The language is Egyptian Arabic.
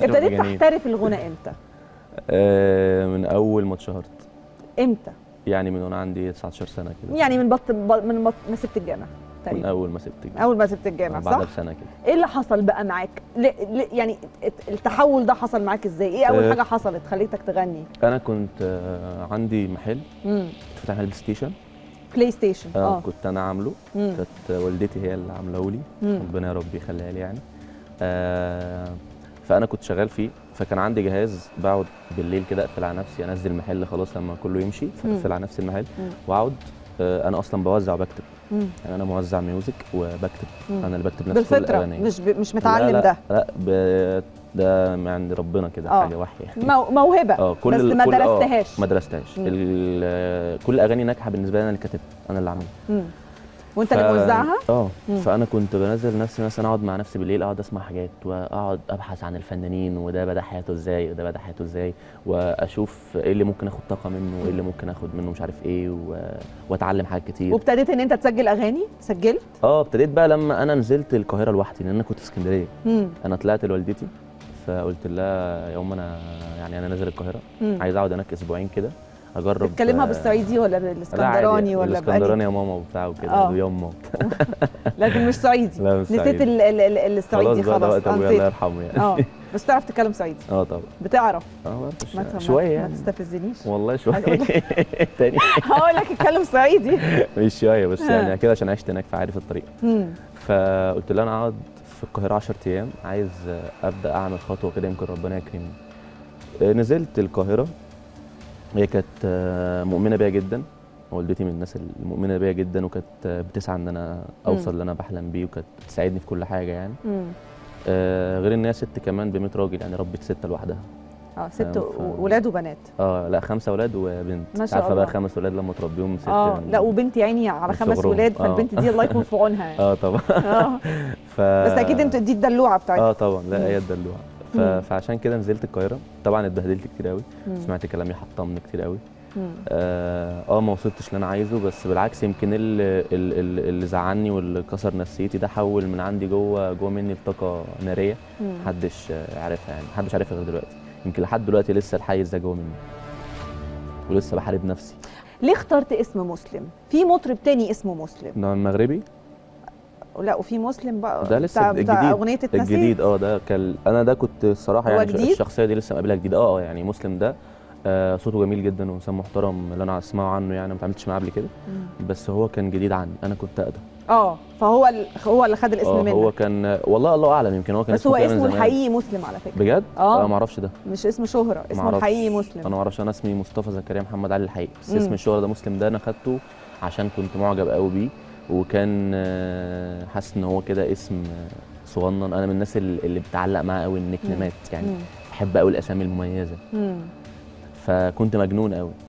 ابتديت مجانين. تحترف الغنى امتى آه من اول ما اتشهرت امتى يعني من وانا عندي 19 سنه كده يعني من بط ب- من بط... ما سبت الجامعه من تقريبا اول ما سبت الجامعه اول ما سبت الجامعه صح بعدها بسنه كده ايه اللي حصل بقى معاك ل... ل... يعني الت- التحول ده حصل معاك ازاي ايه اول آه. حاجه حصلت خليتك تغني انا كنت آه عندي محل امم كنت فاتح محل بلاي ستيشن بلاي ستيشن آه اه كنت انا عامله مم. كانت والدتي هي اللي عامله لي مم. ربنا يا رب يخليها لي يعني آه فانا كنت شغال فيه فكان عندي جهاز بقعد بالليل كده اقفل على نفسي انزل المحل خلاص لما كله يمشي فاقفل على نفسي المحل مم. واقعد آه انا اصلا بوزع وبكتب مم. يعني انا موزع ميوزك وبكتب مم. انا اللي بكتب نفس كل بالفطره الاغاني مش ب... مش متعلم لا لا ده لا ب... ده من عند ربنا كده آه. حاجه وحي يعني مو... موهبه اه كل بس ال- ما كل- آه، درستهاش ما درستهاش مم. ال- كل اغاني ناجحه بالنسبه لي انا اللي كاتبها انا اللي عاملها مم. وانت اللي موزعها اه مم. فانا كنت بنزل نفسي مثلا اقعد مع نفسي بالليل اقعد اسمع حاجات واقعد ابحث عن الفنانين وده بدا حياته ازاي وده بدا حياته ازاي واشوف ايه اللي ممكن اخد طاقه منه وايه اللي ممكن اخد منه مش عارف ايه و... واتعلم حاجات كتير وابتديت ان انت تسجل اغاني سجلت اه ابتديت بقى لما انا نزلت القاهره لوحدي لان انا كنت في اسكندريه مم. انا طلعت لوالدتي فقلت لها يا ام انا يعني انا نازل القاهره مم. عايز اقعد هناك اسبوعين كده اجرب بتكلمها آه، بالصعيدي ولا لا عادي، بالاسكندراني ولا الاسكندراني بأني يا ماما وبتاع وكده آه. ويما لكن مش صعيدي لا مش نسيت صعيدي. ال- ال- ال- الصعيدي خلاص بقى ده خلاص وقت آه، ابويا نسيت. الله يرحمه يعني اه بس تعرف تتكلم صعيدي اه طبعا بتعرف اه برضه ما شوية- ت- ما- شويه ما يعني تستفزنيش والله شويه هقول تاني هقول لك اتكلم صعيدي مش شويه بس آه. يعني كده عشان عشت هناك فعارف الطريق مم. فقلت لها انا اقعد في القاهره 10 ايام عايز ابدا اعمل خطوه كده يمكن ربنا يكرمني آه، نزلت القاهره هي كانت آه، مؤمنه بيا جدا والدتي من الناس المؤمنه بيا جدا وكانت آه، بتسعى ان انا اوصل اللي انا بحلم بيه وكانت بتساعدني في كل حاجه يعني مم. آه، غير ان هي ست كمان ب 100 راجل يعني ربت سته لوحدها اه ست فاهم، ف- و- ولاد وبنات اه لا خمسه اولاد وبنت ما شاء عارفه بقى الله. خمس اولاد لما تربيهم ست اه من- لا وبنتي عيني على من خمس صغرهم. ولاد آه. فالبنت دي الله يكون في عونها يعني اه طبعا اه ف... بس اكيد انت دي الدلوعه بتاعتك اه طبعا لا مم. هي الدلوعه ف... مم. فعشان كده نزلت القاهره طبعا اتبهدلت كتير قوي مم. سمعت كلامي حطمني كتير قوي مم. اه آه، ما وصلتش اللي انا عايزه بس بالعكس يمكن اللي, اللي, اللي زعلني واللي كسر نفسيتي ده حول من عندي جوه جوه مني لطاقه ناريه مم. محدش آه، عارفها يعني محدش عارفها غير دلوقتي يمكن لحد دلوقتي لسه الحيز ده جوه مني ولسه بحارب نفسي ليه اخترت اسم مسلم في مطرب تاني اسمه مسلم ده المغربي لا وفي مسلم بقى ده لسه بتاع, بتاع الجديد. اغنيه اتنسيت الجديد اه ده كان انا ده كنت الصراحه هو يعني جديد؟ الشخصيه دي لسه مقابلها جديد اه اه يعني مسلم ده آه صوته جميل جدا وانسان محترم اللي انا اسمعه عنه يعني ما اتعاملتش معاه قبل كده مم. بس هو كان جديد عني انا كنت اقدم اه فهو ال... هو اللي خد الاسم اه منك هو كان والله الله اعلم يمكن هو كان بس هو كده من اسمه زمان. الحقيقي مسلم على فكره بجد؟ آه. ما اعرفش ده مش اسم شهره اسمه معرفش. الحقيقي مسلم انا ما اعرفش انا اسمي مصطفى زكريا محمد علي الحقيقي بس مم. اسم الشهره ده مسلم ده انا خدته عشان كنت معجب قوي بيه وكان آه، حاسس ان هو كده اسم آه، صغنن انا من الناس اللي اللي بتعلق معاه قوي النيك نيمات يعني مم. بحب قوي الاسامي المميزه مم. فكنت مجنون قوي